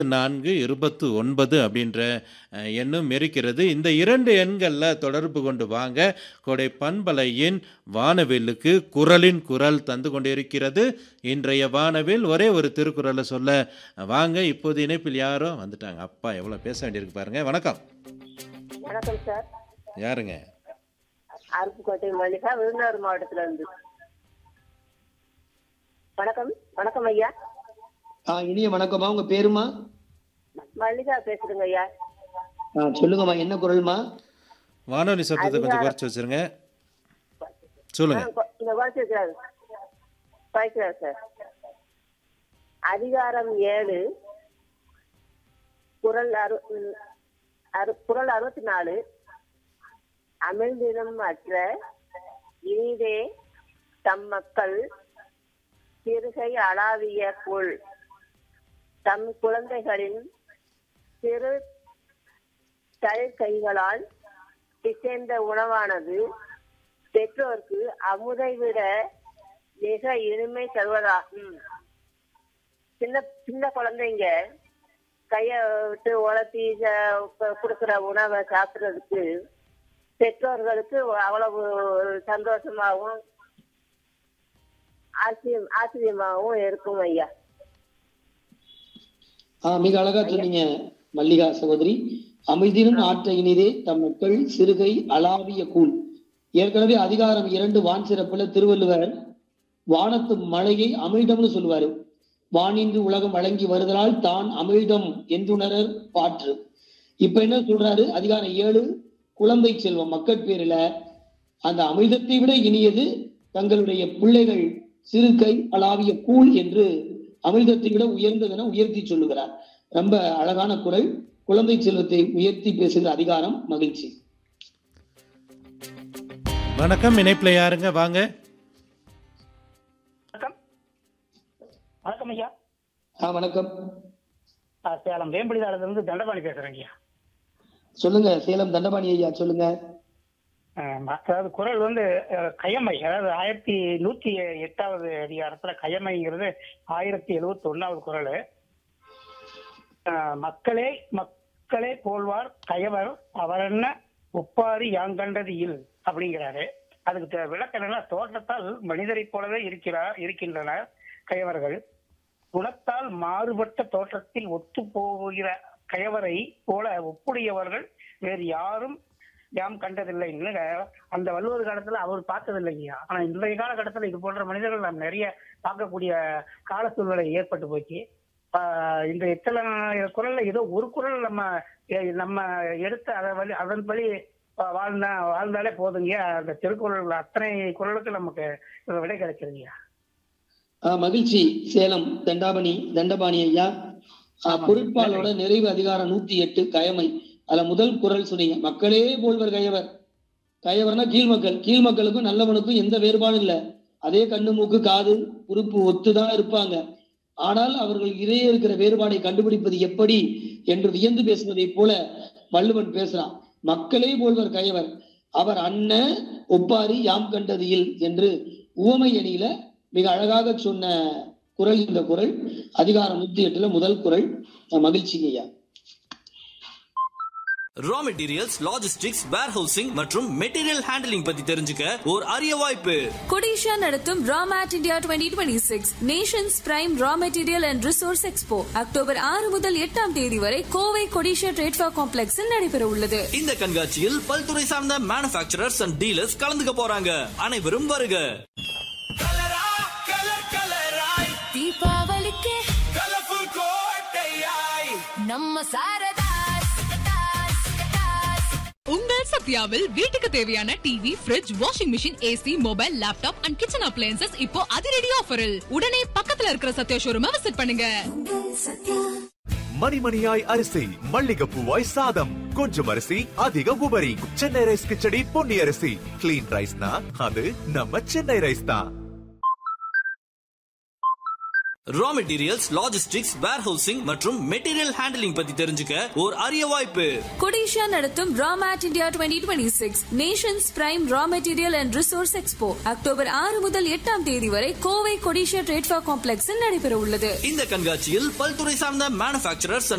நான்கு இருபத்து ஒன்பது அப்படின்ற அஹ், எண்ணும் இருக்கிறது இந்த இரண்டு எண்களில் தொடர்பு கொண்டு வாங்க கொடை பண்பலையின் வானவில்லுக்கு குரலின் குரல் தந்து கொண்டிருக்கிறது இன்றைய வானவில் ஒரே ஒரு திருக்குறளை சொல்ல வாங்க இப்போது இணைப்பில் யாரோ வந்துட்டாங்க அப்பா எவ்வளோ பேச வேண்டியிருக்கு பாருங்க வணக்கம் வணக்கம் சார் யாருங்க அருப்புக்கோட்டை மல்லிகா விருதுநகர் மாவட்டத்துல இருந்து வணக்கம் வணக்கம் ஐயா ஆ இனிய வணக்கம்மா உங்க பேருமா மல்லிகா பேசுறேங்க ஐயா ஆ சொல்லுங்கம்மா என்ன குரல்மா வானொலி சத்தத்தை கொஞ்சம் குறைச்சி வச்சிருங்க சொல்லுங்க ஆ, கொ- இந்த குறைச்சி வைக்கிறாரு குறைக்கிறாரு சார் அதிகாரம் ஏழு குரல் அறு ம், அறு குரல் அறுபத்தி நாலு அமிழ்தினம் அற்ற இனிதே தம் மக்கள் சிறுகை அளாவிய புல் தம் குழந்தைகளின் சிறு தழிற்கைகளால் பிசைந்த உணவானது பெற்றோர்க்கு அமுதை விட மிக இனிமை தருவதாகும் சின்ன சின்ன குழந்தைங்க கைய விட்டு உலர்த்தி ச- கு- கொடுக்கிற உணவை சாப்பிடுறதுக்கு பெற்றோர்களுக்கு அவ்வளவு சந்தோஷமாகவும் ஆச்சரியம் ஆச்சரியமாகவும் இருக்கும் ஐயா ஆ மிக அழகா சொன்னீங்க மல்லிகா சகோதரி அமைதினும் ஆற்ற இனிதே தம் மக்கள் சிறுகை அளாவிய கூழ் ஏற்கனவே அதிகாரம் இரண்டு வான் சிறப்புல திருவள்ளுவர் வானத்து மழையை அமிழ்தம்னு சொல்லுவாரு வானின்று உலகம் வழங்கி வருதலால் தான் அமிழ்தம் என்றுணரர் பாற்று இப்ப என்ன சொல்றாரு அதிகாரம் ஏழு குழந்தை செல்வம் மக்கள் பேரில அந்த அமிர்தத்தை விட இனியது தங்களுடைய பிள்ளைகள் சிறுகை அளாவிய கூழ் என்று அமிர்தத்தை விட உயர்ந்ததென உயர்த்தி சொல்லுகிறார் ரொம்ப அழகான குரல் குழந்தை செல்வத்தை உயர்த்தி பேசுகிற அதிகாரம் மகிழ்ச்சி வணக்கம் இணைப்பில் யாருங்க வாங்க வணக்கம் வணக்கம் ஐயா ஆ வணக்கம் ஆ, சேலம் வேம்படிதாளத்திலிருந்து தண்டபாணி பேசுறேங்க ஐயா சொல்லுங்க சேலம் தண்டபாணி ஐயா சொல்லுங்க ஆ, அதாவது குரல் வந்து அஹ், கயமை அதாவது ஆயிரத்தி நூத்தி எட்டாவது அதிகாரத்துல கயமைங்கிறது ஆயிரத்தி எழுவத்தி ஒன்னாவது குரல் மக்களே மக்களே போல்வார் கயவர் அவரென்ன ஒப்பாரி யாங்கண்டது இல் அப்படிங்கிறாரு அதுக்கு த- விளக்கம் என்னன்னா தோற்றத்தால் மனிதரைப் போலவே இருக்கிறார் இருக்கின்றனர் கயவர்கள் குணத்தால் மாறுபட்ட தோற்றத்தில் ஒத்து போகிற கயவரை போல ஒப்புடையவர்கள் வேறு யாரும் யாம் கண்டதில்லை அந்த வள்ளுவர் காலத்துல அவர் பார்த்ததில்லைங்கய்யா ஆனா இன்றைய காலகட்டத்துல இது போன்ற மனிதர்கள் நாம் நிறைய பார்க்கக்கூடிய கால சூழ்நிலை ஏற்பட்டு போச்சு ஆஹ் இந்த இத்தனை குரல்ல ஏதோ ஒரு குரல் நம்ம எ- நம்ம எடுத்து அதை வழி அதன்படி வா- வாழ்ந்தா வாழ்ந்தாலே போதுங்க அந்த திருக்குறள் அத்தனை குரலுக்கு நமக்கு ஒரு விடை கிடைச்சிருங்கய்யா ஆ, மகிழ்ச்சி சேலம் தண்டாபணி தண்டபாணி ஐயா ஆ, ஆமாம். பொருட்பாலோட நிறைவு அதிகாரம் நூத்தி எட்டு கயமை அதுல முதல் குரல் சொன்னீங்க மக்களே போல்வர் கயவர் கயவர்னா கீழ் மக்கள் கீழ் மக்களுக்கும் நல்லவனுக்கும் எந்த வேறுபாடும் இல்ல அதே கண்ணு மூக்கு காது உறுப்பு ஒத்துதான் இருப்பாங்க ஆனால் அவர்கள் இடையே இருக்கிற வேறுபாடை கண்டுபிடிப்பது எப்படி என்று வியந்து பேசுவதைப் போல வள்ளுவன் பேசுறான் மக்களே போல்வர் கயவர் அவர் அண்ண ஒப்பாரி யாம் கண்டது இல் என்று உவமை அணியில மிக அழகாக சொன்ன குரல் இந்த குரல் அதிகாரம் நூத்தி எட்டுல முதல் குரல் அஹ் மகிழ்ச்சிங்க ஐயா ரா மெட்டீரியல்ஸ் லாஜிஸ்டிக்ஸ் வேர்ஹவுசிங் மற்றும் மெட்டீரியல் ஹேண்டலிங் பத்தி தெரிஞ்சுக்க ஒரு அரிய வாய்ப்பு கொடிஷா நடத்தும் Ramat India twenty twenty six nations prime raw material and resource expo October ஆறு முதல் எட்டாம் தேதி வரை கோவை கொடிஷா ட்ரேட்ஃபா காம்ப்ளெக்ஸில் நடைபெற உள்ளது இந்த கண்காட்சியில் பல்துறை சார்ந்த மேனுஃபேக்சரர்ஸ் அண்ட் டீலர்ஸ் கலந்துக்க போறாங்க அனைவரும் வருக தீபாவளிக்கு நம்ம சாரதாஸ் உங்கள் சத்யாவில் வீட்டுக்கு தேவையான TV fridge washing machine AC mobile laptop and kitchen appliances இப்போ அதிரடி ஆஃபரில் உடனே பக்கத்துல இருக்கிற சத்யா ஷோரூமை விசிட் பண்ணுங்க மணிமணியாய் அரிசி மல்லிகைப்பூவாய் சாதம் கொஞ்சம் அரிசி அதிக உபரி சென்னை ரைஸ் கிச்சடி பொன்னி அரிசி கிளீன் ரைஸ்னா அது நம்ம சென்னை ரைஸ் தான் ரா மெட்டீரியல்ஸ் லாஜிஸ்டிக்ஸ் வேர்ஹவுசிங் மற்றும் மெட்டீரியல் ஹேண்டலிங் பத்தி தெரிஞ்சுக்க ஒரு அரிய வாய்ப்பு கொடிஷா நடத்தும் Ramat India twenty twenty six nations prime raw material and resource expo October ஆறு முதல் எட்டாம் தேதி வரை கோவை கொடிஷா ட்ரேட்ஃபா காம்ப்ளெக்ஸில் நடைபெற உள்ளது இந்த கண்காட்சியில் பல்துறை சார்ந்த மேனுஃபேக்சரர்ஸ்